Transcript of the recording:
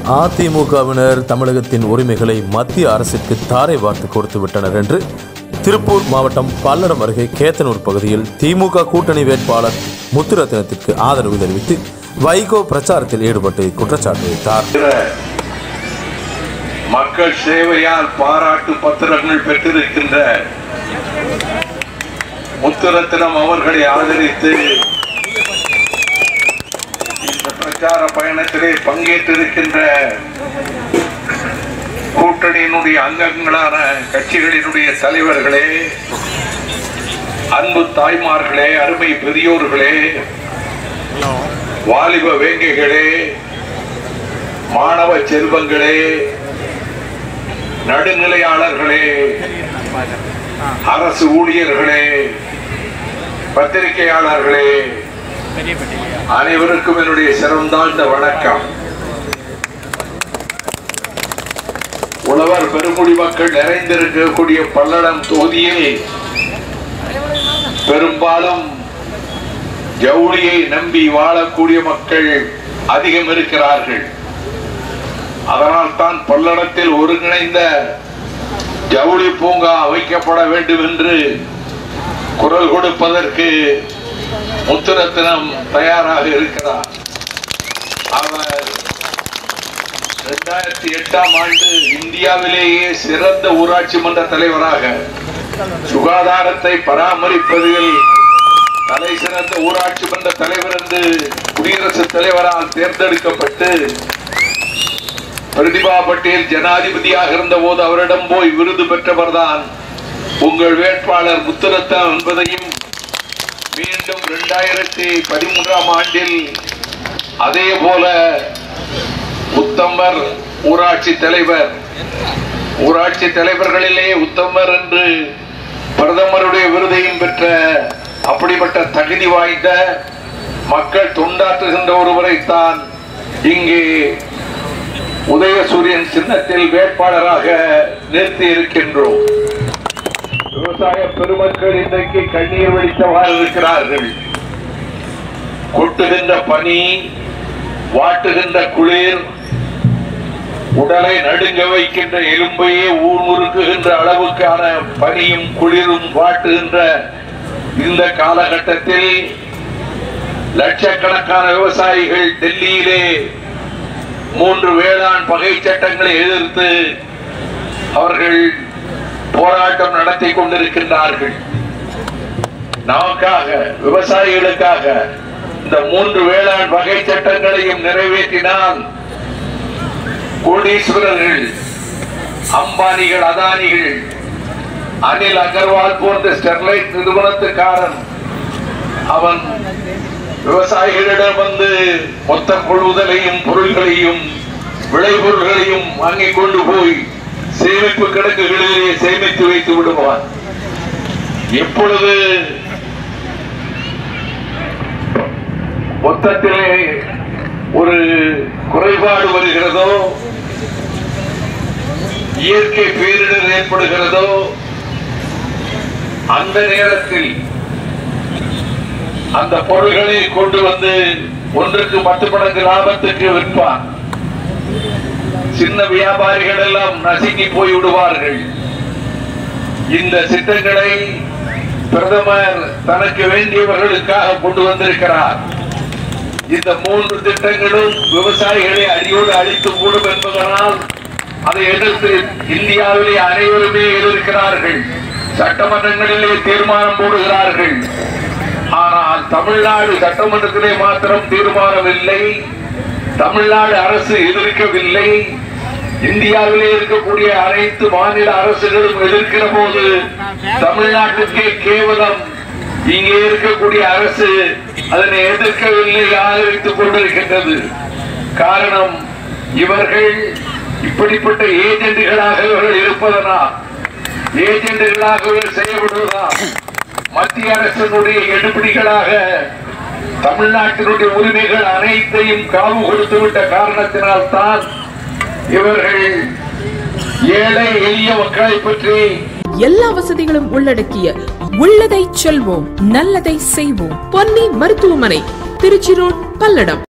அதிமுகவினர் தமிழகத்தின் உரிமைகளை மத்திய அரசிற்கு தாரை வார்த்து கொடுத்து விட்டனர் என்று திருப்பூர் மாவட்டம் பல்லடம் அருகே கேத்தனூர் பகுதியில் திமுக கூட்டணி வேட்பாளர் முத்துரத்தினத்திற்கு ஆதரவு தெரிவித்து வைகோ பிரச்சாரத்தில் ஈடுபட்டு குற்றச்சாட்டு வைத்தார் மக்கள் சேவையால் பாராட்டு பத்திரங்கள் பெற்றிருக்கின்ற முத்துரத்தினம் அவர்களை ஆதரித்து இந்த பிரச்சார பயணத்திலே பங்கேற்றிருக்கின்ற கூட்டணியினுடைய அங்கங்களான கட்சிகளினுடைய தலைவர்களே அன்பு தாய்மார்களே அருமை பெரியோர்களே வாலிப வேங்கைகளே மாணவ செல்வங்களே நடுநிலையாளர்களே அரசு ஊழியர்களே பத்திரிகையாளர்களே அனைவருக்கும் என்னுடைய சிறந்தாழ்ந்த வணக்கம் உழவர் பெருங்குடி மக்கள் நிறைந்திருக்கக்கூடிய பல்லடம் தொகுதியில் பெரும்பாலும் ஜவுளியை நம்பி வாழக்கூடிய மக்கள் அதிகம் இருக்கிறார்கள் அதனால் தான் பல்லடத்தில் ஒருங்கிணைந்த ஜவுளி பூங்கா வைக்கப்பட வேண்டும் என்று குரல் கொடுப்பதற்கு முத்துரத்தினம் தயாராக இருக்கிறார் அவர் இரண்டாயிரத்தி எட்டாம் ஆண்டு இந்தியாவிலேயே சிறந்த ஊராட்சி மன்ற தலைவராக சுகாதாரத்தை பராமரிப்பதில் தலை சிறந்த ஊராட்சி மன்ற தலைவர் என்று குடியரசுத் தலைவரால் தேர்ந்தெடுக்கப்பட்டு பிரதிபா பட்டேல் ஜனாதிபதியாக இருந்த போது அவரிடம் போய் விருது பெற்றவர்தான் உங்கள் வேட்பாளர் முத்துரத்தம் என்பதையும் மீண்டும் இரண்டாயிரத்தி பதிமூன்றாம் ஆண்டில் அதே போல உத்தமர் ஊராட்சி தலைவர் ஊராட்சி தலைவர்களிலே உத்தமர் என்று பிரதமருடைய விருதையும் பெற்ற அப்படிப்பட்ட தகுதி வாய்ந்த மக்கள் தொண்டாற்றுகின்ற ஒருவரைத்தான் இங்கே உதயசூரியன் சின்னத்தில் வேட்பாளராக நிறுத்தி இருக்கின்றோம் விவசாய பெருமக்கள் இன்றைக்கு கண்ணீர் வடித்தவாறு இருக்கிறார்கள் கொட்டுகின்ற பனி வாட்டுகின்ற குளிர் உடலை நடுங்க வைக்கின்ற எலும்பையே ஊர்முறுக்குகின்ற அளவுக்கான பனியும் குளிரும் வாட்டுகின்ற இந்த காலகட்டத்தில் லட்சக்கணக்கான விவசாயிகள் டெல்லியிலே மூன்று வேளாண் பகை சட்டங்களை எதிர்த்து அவர்கள் போராட்டம் நடத்தி கொண்டிருக்கின்றார்கள் நமக்காக விவசாயிகளுக்காக இந்த மூன்று வேளாண் வகை சட்டங்களையும் நிறைவேற்றினால் கோடீஸ்வரர்கள் அம்பானிகள் அதானிகள் அனில் அகர்வால் போன்ற ஸ்டெர்லைட் நிறுவனத்துக்காரன் அவன் விவசாயிகளிடம் வந்து மொத்த கொள்முதலையும் பொருள்களையும் விளைபொருள்களையும் வாங்கிக் கொண்டு போய் சேமிப்பு கிடங்குகளிலே சேமித்து வைத்து விடுவான் எப்பொழுது மொத்தத்திலே ஒரு குறைபாடு வருகிறதோ இயற்கை பேரிடர் ஏற்படுகிறதோ அந்த நேரத்தில் அந்த பொருள்களை கொண்டு வந்து ஒன்றுக்கு பத்து மடங்கு லாபத்துக்கு விற்பான் சின்ன வியாபாரிகள் எல்லாம் நசுங்கி போய் விடுவார்கள் இந்த திட்டங்களை பிரதமர் தனக்கு வேண்டியவர்களுக்காக கொண்டு வந்திருக்கிறார் இந்த மூன்று திட்டங்களும் விவசாயிகளை அடியோடு அழித்து மூடும் என்பதனால் அதை எதிர்த்து இந்தியாவிலே அனைவருமே எதிர்க்கிறார்கள் சட்டமன்றங்களிலே தீர்மானம் போடுகிறார்கள் ஆனால் தமிழ்நாடு சட்டமன்றத்திலே மாத்திரம் தீர்மானம் இல்லை தமிழ்நாடு அரசு எதிர்க்கவில்லை இந்தியாவிலே இருக்கக்கூடிய அனைத்து மாநில அரசுகளும் எதிர்க்கிற போது தமிழ்நாட்டுக்கே கேவலம் இங்கே இருக்கக்கூடிய அரசு அதனை எதிர்க்கவில்லை ஆதரித்துக் கொண்டிருக்கின்றது காரணம் இவர்கள் இப்படிப்பட்ட ஏஜென்ட்களாக இவர்கள் இருப்பதனால் ஏஜென்ட்களாக இவர்கள் செயல்படுவதால் மத்திய அரசினுடைய எடுபிடிகளாக தமிழ்நாட்டினுடைய உரிமைகள் அனைத்தையும் காவு கொடுத்து விட்ட காரணத்தினால் தான் இவர்கள் ஏழை எளிய மக்களை பற்றி எல்லா வசதிகளும் உள்ளடக்கிய உள்ளதை செல்வோம் நல்லதை செய்வோம் பொன்னி மருத்துவமனை திருச்சி ரோட் பல்லடம்